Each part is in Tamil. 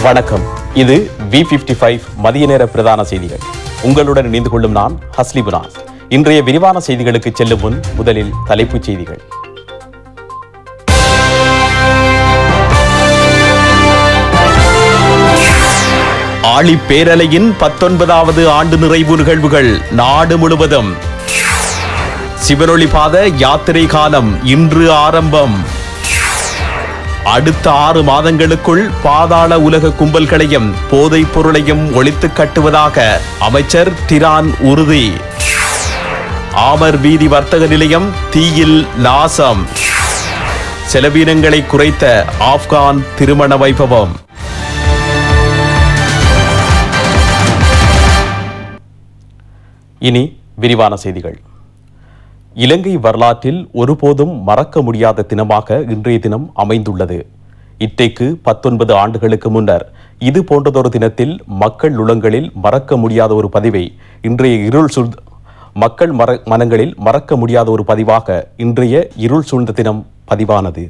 வணக்கம் இது வி பிப்டி ஃபைவ் மதிய நேர பிரதான செய்திகள் உங்களுடன் இணைந்து கொள்ளும் நான் ஹஸ்லி புனாஸ் இன்றைய விரிவான செய்திகளுக்கு செல்லும் முன் முதலில் தலைப்புச் செய்திகள் ஆழி பேரலையின் பத்தொன்பதாவது ஆண்டு நிறைவு நிகழ்வுகள் நாடு முழுவதும் சிவனொளி பாத யாத்திரை காலம் இன்று ஆரம்பம் அடுத்த ஆறு மாதங்களுக்குள் பாதாள உலக கும்பல்களையும் போதைப் பொருளையும் ஒழித்து கட்டுவதாக அமைச்சர் டிரான் உறுதி ஆமர் வீதி வர்த்தக நிலையம் தீயில் நாசம் செலவினங்களை குறைத்த ஆப்கான் திருமண வைபவம் இனி விரிவான செய்திகள் இலங்கை வரலாற்றில் ஒருபோதும் மறக்க முடியாத தினமாக இன்றைய தினம் அமைந்துள்ளது இற்றைக்கு பத்தொன்பது ஆண்டுகளுக்கு முன்னர் இது போன்றதொரு தினத்தில் மக்கள் உளங்களில் மறக்க முடியாத ஒரு பதிவை இன்றைய இருள் சூழ் மக்கள் மர மனங்களில் மறக்க முடியாத ஒரு பதிவாக இன்றைய இருள் சூழ்ந்த தினம் பதிவானது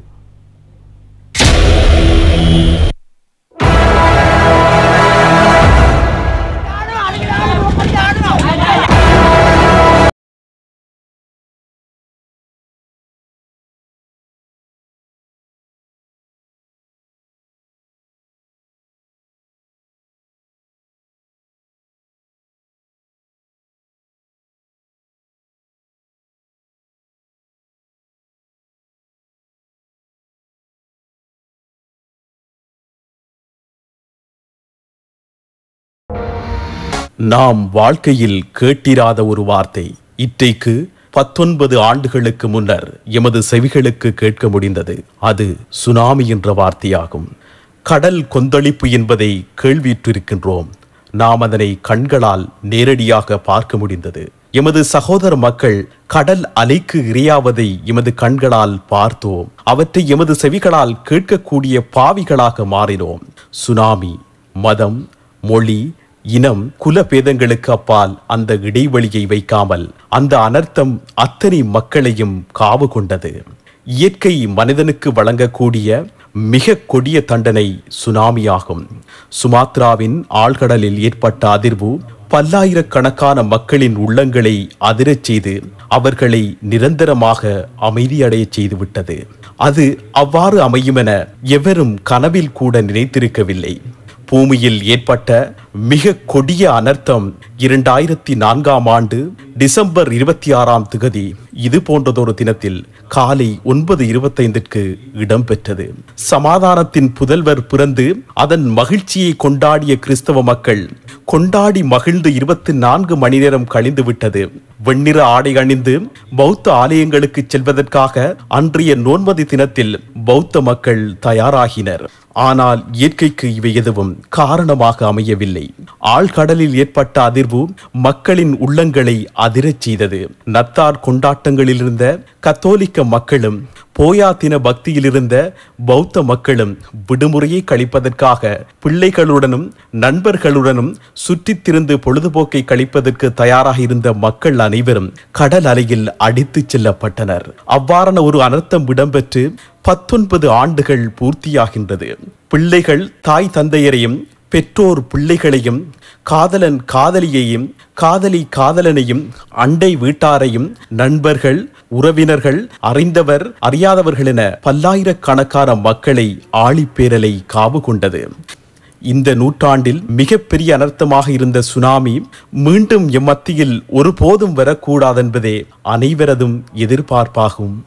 நாம் வாழ்க்கையில் கேட்டிராத ஒரு வார்த்தை இற்றைக்கு பத்தொன்பது ஆண்டுகளுக்கு முன்னர் எமது செவிகளுக்கு கேட்க முடிந்தது அது சுனாமி என்ற வார்த்தையாகும் கடல் கொந்தளிப்பு என்பதை கேள்வியுற்றிருக்கின்றோம் நாம் அதனை கண்களால் நேரடியாக பார்க்க முடிந்தது எமது சகோதர மக்கள் கடல் அலைக்கு இரையாவதை எமது கண்களால் பார்த்தோம் அவற்றை எமது செவிகளால் கேட்கக்கூடிய பாவிகளாக மாறினோம் சுனாமி மதம் மொழி இனம் குல பேதங்களுக்கு அப்பால் அந்த இடைவெளியை வைக்காமல் அந்த அனர்த்தம் அத்தனை மக்களையும் காவு கொண்டது இயற்கை மனிதனுக்கு வழங்கக்கூடிய மிக கொடிய தண்டனை சுனாமியாகும் சுமாத்ராவின் ஆழ்கடலில் ஏற்பட்ட அதிர்வு பல்லாயிரக்கணக்கான மக்களின் உள்ளங்களை அதிரச் செய்து அவர்களை நிரந்தரமாக அமைதியடையச் செய்துவிட்டது அது அவ்வாறு அமையுமென எவரும் கனவில் கூட நினைத்திருக்கவில்லை பூமியில் ஏற்பட்ட மிக கொடிய அனர்த்தம் இரண்டாயிரத்தி நான்காம் ஆண்டு டிசம்பர் இருபத்தி ஆறாம் திகதி இது போன்றதொரு தினத்தில் காலை ஒன்பது இருபத்தைந்திற்கு இடம்பெற்றது சமாதானத்தின் புதல்வர் பிறந்து அதன் மகிழ்ச்சியை கொண்டாடிய கிறிஸ்தவ மக்கள் கொண்டாடி மகிழ்ந்து இருபத்தி நான்கு மணி நேரம் கழிந்து விட்டது வெண்ணிற ஆடை அணிந்து பௌத்த ஆலயங்களுக்கு செல்வதற்காக அன்றைய நோன்பதி தினத்தில் பௌத்த மக்கள் தயாராகினர் ஆனால் இயற்கைக்கு இவை எதுவும் காரணமாக அமையவில்லை ஆழ்கடலில் ஏற்பட்ட அதிர்வு மக்களின் உள்ளங்களை அதிரச் செய்தது நத்தார் கொண்டாட்டங்களில் இருந்த கத்தோலிக்க மக்களும் போயா தின பக்தியில் இருந்த பௌத்த மக்களும் விடுமுறையை கழிப்பதற்காக பிள்ளைகளுடனும் நண்பர்களுடனும் சுற்றித் திரிந்து பொழுதுபோக்கை கழிப்பதற்கு தயாராக இருந்த மக்கள் அனைவரும் கடல் அலையில் அடித்துச் செல்லப்பட்டனர் அவ்வாறான ஒரு அனர்த்தம் இடம்பெற்று பத்தொன்பது ஆண்டுகள் பூர்த்தியாகின்றது பிள்ளைகள் தாய் தந்தையரையும் பெற்றோர் பிள்ளைகளையும் காதலன் காதலியையும் காதலி காதலனையும் அண்டை வீட்டாரையும் நண்பர்கள் உறவினர்கள் அறிந்தவர் அறியாதவர்கள் என பல்லாயிரக்கணக்கான மக்களை ஆழிப்பேரலை காவு கொண்டது இந்த நூற்றாண்டில் மிகப்பெரிய அனர்த்தமாக இருந்த சுனாமி மீண்டும் எம் மத்தியில் ஒருபோதும் வரக்கூடாதென்பதே அனைவரதும் எதிர்பார்ப்பாகும்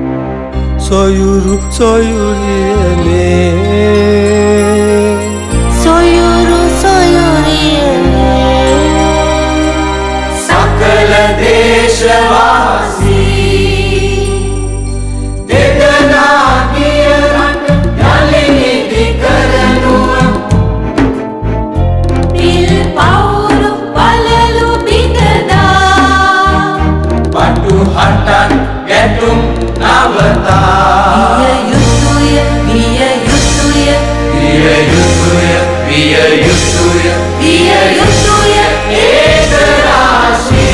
soyuru soyuriene soyuru soyuriene सकल देशवासी देदनागिय नलिनी करनु pil pauru palalu bidada पटु हटन ගැටුම් නවතා biya yutuya biya yutuya විය යුතුය විය යුතුය biya yutuya ඒක රාශී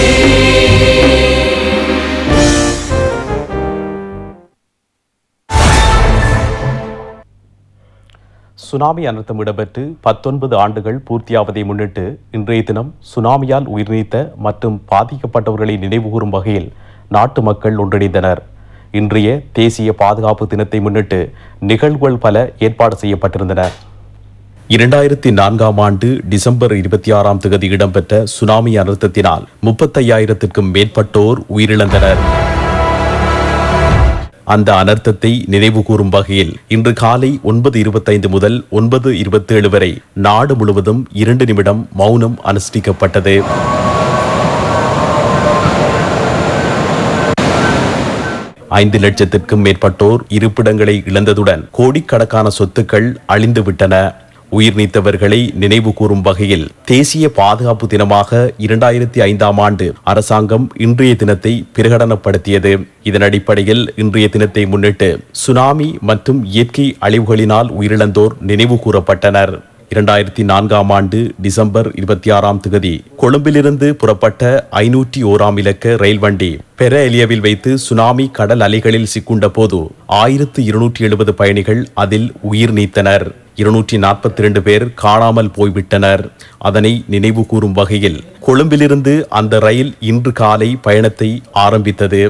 சுனாமி அனர்த்தம் இடம்பெற்று பத்தொன்பது ஆண்டுகள் பூர்த்தியாவதை முன்னிட்டு இன்றைய தினம் சுனாமியால் உயிர்நீத்த மற்றும் பாதிக்கப்பட்டவர்களை நினைவுகூரும் வகையில் நாட்டு மக்கள் ஒன்றிணைந்தனர் இன்றைய தேசிய பாதுகாப்பு தினத்தை முன்னிட்டு நிகழ்வுகள் பல ஏற்பாடு செய்யப்பட்டிருந்தன இரண்டாயிரத்தி நான்காம் ஆண்டு டிசம்பர் இருபத்தி ஆறாம் தேதி இடம்பெற்ற சுனாமி அனர்த்தத்தினால் முப்பத்தையாயிரத்திற்கும் மேற்பட்டோர் உயிரிழந்தனர் அந்த அனர்த்தத்தை நினைவு கூறும் வகையில் இன்று காலை ஒன்பது இருபத்தைந்து முதல் ஒன்பது இருபத்தேழு வரை நாடு முழுவதும் இரண்டு நிமிடம் மௌனம் அனுஷ்டிக்கப்பட்டது ஐந்து லட்சத்திற்கும் மேற்பட்டோர் இருப்பிடங்களை இழந்ததுடன் கோடிக்கணக்கான சொத்துக்கள் அழிந்துவிட்டன உயிர் நீத்தவர்களை நினைவு கூறும் வகையில் தேசிய பாதுகாப்பு தினமாக இரண்டாயிரத்தி ஐந்தாம் ஆண்டு அரசாங்கம் இன்றைய தினத்தை பிரகடனப்படுத்தியது இதன் அடிப்படையில் இன்றைய தினத்தை முன்னிட்டு சுனாமி மற்றும் இயற்கை அழிவுகளினால் உயிரிழந்தோர் நினைவு கூறப்பட்டனர் இரண்டாயிரத்தி நான்காம் ஆண்டு டிசம்பர் இருபத்தி ஆறாம் தேதி கொழும்பிலிருந்து புறப்பட்ட ஐநூற்றி ஓராம் இலக்க ரயில் வண்டி பெர எலியவில் வைத்து சுனாமி கடல் அலைகளில் சிக்குண்ட போது ஆயிரத்து இருநூற்றி எழுபது பயணிகள் அதில் உயிர் நீத்தனர் இருநூற்றி நாற்பத்தி ரெண்டு பேர் காணாமல் போய்விட்டனர் அதனை நினைவு கூறும் வகையில் கொழும்பிலிருந்து அந்த ரயில் இன்று காலை பயணத்தை ஆரம்பித்தது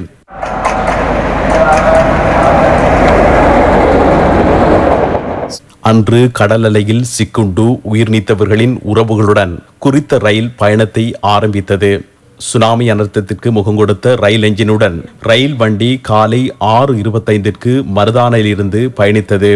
அன்று கடல் அலையில் சிக்குண்டு உயிர் நீத்தவர்களின் உறவுகளுடன் குறித்த ரயில் பயணத்தை ஆரம்பித்தது சுனாமி அனர்த்தத்திற்கு முகம் கொடுத்த ரயில் என்ஜினுடன் ரயில் வண்டி காலை ஆறு இருபத்தைந்திற்கு மருதானையிலிருந்து பயணித்தது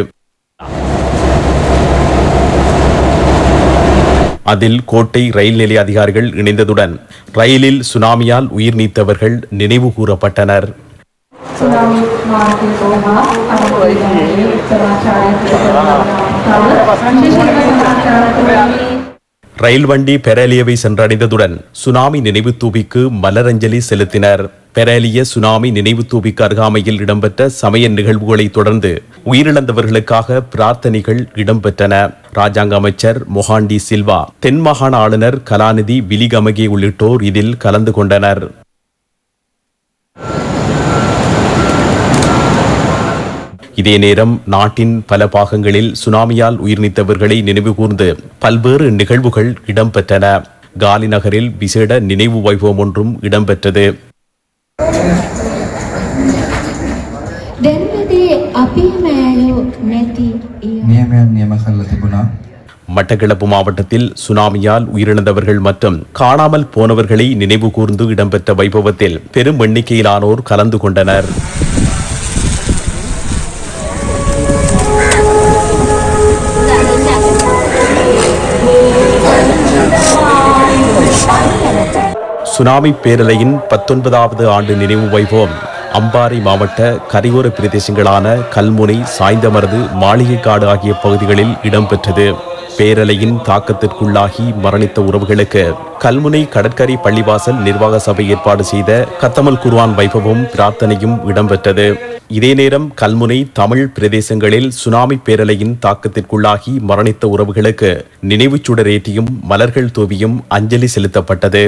அதில் கோட்டை ரயில் நிலைய அதிகாரிகள் இணைந்ததுடன் ரயிலில் சுனாமியால் உயிர் நீத்தவர்கள் நினைவு கூறப்பட்டனர் tsunami මාර්ගය සෝහා අනුකූලයි සමාචාරය තව විශේෂයෙන්ම සමාචාරය ரயில் வண்டி பெரேலியவை சென்றடைந்ததுடன் சுனாமி நினைவு தூபிக்கு மலரஞ்சலி செலுத்தினர் பெரேலிய சுனாமி நினைவு தூபிக்கு அருகாமையில் இடம்பெற்ற சமய நிகழ்வுகளை தொடர்ந்து உயிரிழந்தவர்களுக்காக பிரார்த்தனைகள் இடம்பெற்றன ராஜாங்க அமைச்சர் மொஹாண்டி சில்வா தென் மாகாண ஆளுநர் கலாநிதி விலிகமகே உள்ளிட்டோர் இதில் கலந்து கொண்டனர் இதே நேரம் நாட்டின் பல பாகங்களில் சுனாமியால் உயிர் நீத்தவர்களை நினைவுகூர்ந்து பல்வேறு நிகழ்வுகள் இடம்பெற்றன காலி நகரில் விசேட நினைவு வைபவம் ஒன்றும் இடம்பெற்றது දැන්වදේ අපේ මෑයෝ නැති ඒ නියමයන් නියම කල්ල තිබුණා மட்டக்களப்பு மாவட்டத்தில் சுனாமியால் உயிரிழந்தவர்கள் மற்றும் காணாமல் போனவர்களை நினைவு கூர்ந்து இடம்பெற்ற வைபவத்தில் பெரும் எண்ணிக்கையிலானோர் கலந்து கொண்டனர் சுனாமி பேரலையின் பத்தொன்பதாவது ஆண்டு நினைவு வைபவம் அம்பாறை மாவட்ட கரையோர பிரதேசங்களான கல்முனை சாய்ந்தமருது மாளிகைக்காடு ஆகிய பகுதிகளில் இடம்பெற்றது பேரலையின் தாக்கத்திற்குள்ளாகி மரணித்த உறவுகளுக்கு கல்முனை கடற்கரை பள்ளிவாசல் நிர்வாக சபை ஏற்பாடு செய்த கத்தமல் குர்ஆன் வைபவம் பிரார்த்தனையும் இடம்பெற்றது இதே நேரம் கல்முனை தமிழ் பிரதேசங்களில் சுனாமி பேரலையின் தாக்கத்திற்குள்ளாகி மரணித்த உறவுகளுக்கு நினைவுச் சுடரேற்றியும் மலர்கள் தூவியும் அஞ்சலி செலுத்தப்பட்டது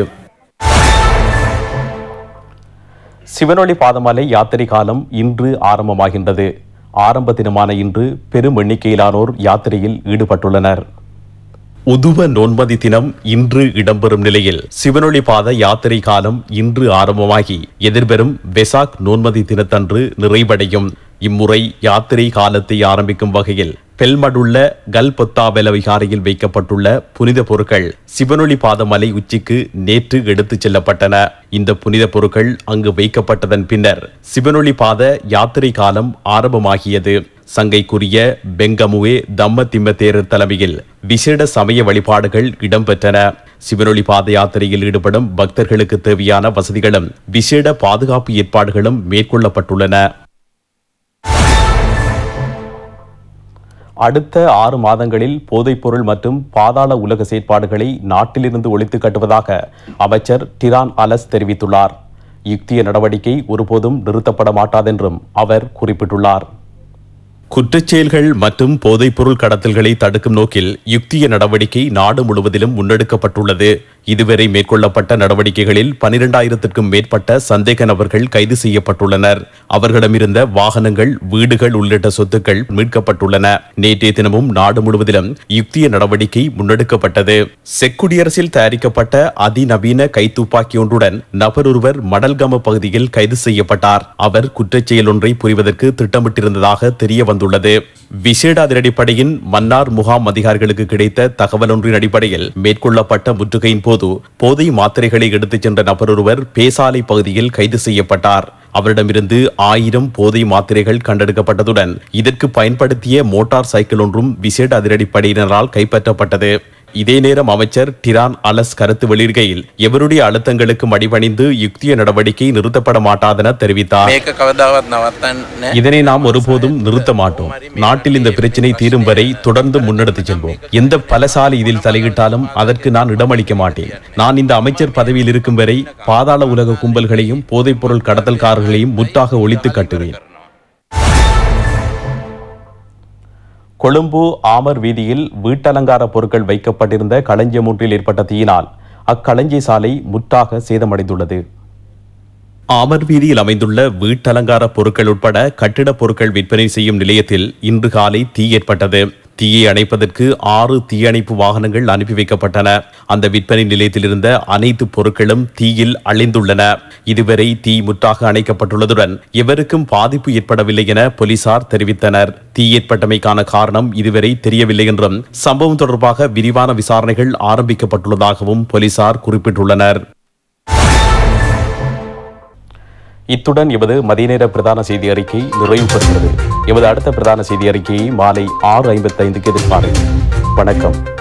சிவனொளி பாதமலை யாத்திரை காலம் இன்று ஆரம்பமாகின்றது ஆரம்ப தினமான இன்று பெரும் எண்ணிக்கையிலானோர் யாத்திரையில் ஈடுபட்டுள்ளனர் உதுவ நோன்மதி தினம் இன்று இடம்பெறும் நிலையில் சிவனொளி பாத யாத்திரை காலம் இன்று ஆரம்பமாகி எதிர்வரும் வெசாக் நோன்மதி தினத்தன்று நிறைவடையும் இம்முறை யாத்திரை காலத்தை ஆரம்பிக்கும் வகையில் பெல்மடுள்ள கல்பொத்தாபெல விகாரையில் வைக்கப்பட்டுள்ள புனித பொருட்கள் சிவனொளி பாத மலை உச்சிக்கு நேற்று எடுத்துச் செல்லப்பட்டன இந்த புனித பொருட்கள் அங்கு வைக்கப்பட்டதன் பின்னர் சிவனொளி பாத யாத்திரை காலம் ஆரம்பமாகியது சங்கைக்குரிய பெங்கமுவே தம்ம திம்ம தேரர் தலைமையில் விசேட சமய வழிபாடுகள் இடம்பெற்றன சிவனொளி பாத யாத்திரையில் ஈடுபடும் பக்தர்களுக்கு தேவையான வசதிகளும் விசேட பாதுகாப்பு ஏற்பாடுகளும் மேற்கொள்ளப்பட்டுள்ளன அடுத்த ஆறு மாதங்களில் போதைப்பொருள் மற்றும் பாதாள உலக செயற்பாடுகளை நாட்டிலிருந்து ஒழித்து கட்டுவதாக அமைச்சர் டிரான் அலஸ் தெரிவித்துள்ளார் யுக்திய நடவடிக்கை ஒருபோதும் நிறுத்தப்பட மாட்டாதென்றும் அவர் குறிப்பிட்டுள்ளார் குற்றச்செயல்கள் மற்றும் போதைப்பொருள் கடத்தல்களை தடுக்கும் நோக்கில் யுக்திய நடவடிக்கை நாடு முழுவதிலும் முன்னெடுக்கப்பட்டுள்ளது இதுவரை மேற்கொள்ளப்பட்ட நடவடிக்கைகளில் பனிரெண்டாயிரத்திற்கும் மேற்பட்ட சந்தேக நபர்கள் கைது செய்யப்பட்டுள்ளனர் அவர்களிடமிருந்த வாகனங்கள் வீடுகள் உள்ளிட்ட சொத்துக்கள் மீட்கப்பட்டுள்ளன நேற்றைய தினமும் நாடு முழுவதிலும் யுக்திய நடவடிக்கை முன்னெடுக்கப்பட்டது செக்குடியரசில் தயாரிக்கப்பட்ட அதிநவீன கைத்துப்பாக்கி ஒன்றுடன் நபர் ஒருவர் மடல்கம பகுதியில் கைது செய்யப்பட்டார் அவர் குற்றச்செயல் ஒன்றை புரிவதற்கு திட்டமிட்டிருந்ததாக தெரிய வந்துள்ளது விசேட அதிரடிப்படையின் மன்னார் முகாம் அதிகாரிகளுக்கு கிடைத்த தகவல் ஒன்றின் அடிப்படையில் மேற்கொள்ளப்பட்ட முற்றுகையின் போது போதை மாத்திரைகளை எடுத்துச் சென்ற நபர் ஒருவர் பேசாலை பகுதியில் கைது செய்யப்பட்டார் அவரிடமிருந்து ஆயிரம் போதை மாத்திரைகள் கண்டெடுக்கப்பட்டதுடன் இதற்கு பயன்படுத்திய மோட்டார் சைக்கிள் ஒன்றும் விசேட அதிரடிப்படையினரால் கைப்பற்றப்பட்டது இதே நேரம் அமைச்சர் டிரான் அலஸ் கருத்து வெளியிடுகையில் எவருடைய அழுத்தங்களுக்கும் அடிபணிந்து யுக்திய நடவடிக்கை நிறுத்தப்பட மாட்டாதென தெரிவித்தார் මේක කවදාවත් නවත්තන්න இதனை நாம் ஒருபோதும் நிறுத்த மாட்டோம் நாட்டில் இந்த பிரச்சினை தீரும் வரை தொடர்ந்து முன்னெடுத்துச் செல்வோம் எந்த பலசாலி இதில் தலையிட்டாலும் அதற்கு நான் இடமளிக்க மாட்டேன் நான் இந்த அமைச்சர் பதவியில் இருக்கும் வரை பாதாள உலக கும்பல்களையும் போதைப்பொருள் கடத்தல்காரர்களையும் முற்றாக ஒழித்து கட்டுவேன் கொழும்பு ஆமர் வீதியில் வீட்டலங்கார பொருட்கள் வைக்கப்பட்டிருந்த களஞ்சியம் ஒன்றில் ஏற்பட்ட தீயினால் அக்களஞ்சிய சாலை முற்றாக சேதமடைந்துள்ளது ஆமர் வீதியில் அமைந்துள்ள வீட்டலங்கார பொருட்கள் உட்பட கட்டிடப் பொருட்கள் விற்பனை செய்யும் நிலையத்தில் இன்று காலை தீ ஏற்பட்டது தீயை அணைப்பதற்கு ஆறு தீயணைப்பு வாகனங்கள் அனுப்பி வைக்கப்பட்டன அந்த விற்பனை நிலையத்தில் இருந்த அனைத்து பொருட்களும் தீயில் அழிந்துள்ளன இதுவரை தீ முற்றாக அணைக்கப்பட்டுள்ளதுடன் எவருக்கும் பாதிப்பு ஏற்படவில்லை என போலீசார் தெரிவித்தனர் தீ ஏற்பட்டமைக்கான காரணம் இதுவரை தெரியவில்லை என்றும் சம்பவம் தொடர்பாக விரிவான விசாரணைகள் ஆரம்பிக்கப்பட்டுள்ளதாகவும் போலீசார் குறிப்பிட்டுள்ளனர் இத்துடன் எமது மதிய நேர பிரதான செய்தி அறிக்கை நிறைவு பெறுகிறது எமது அடுத்த பிரதான செய்தி அறிக்கையை மாலை ஆறு ஐம்பத்தைந்துக்கு எதிர்பார்க்கிறேன் வணக்கம்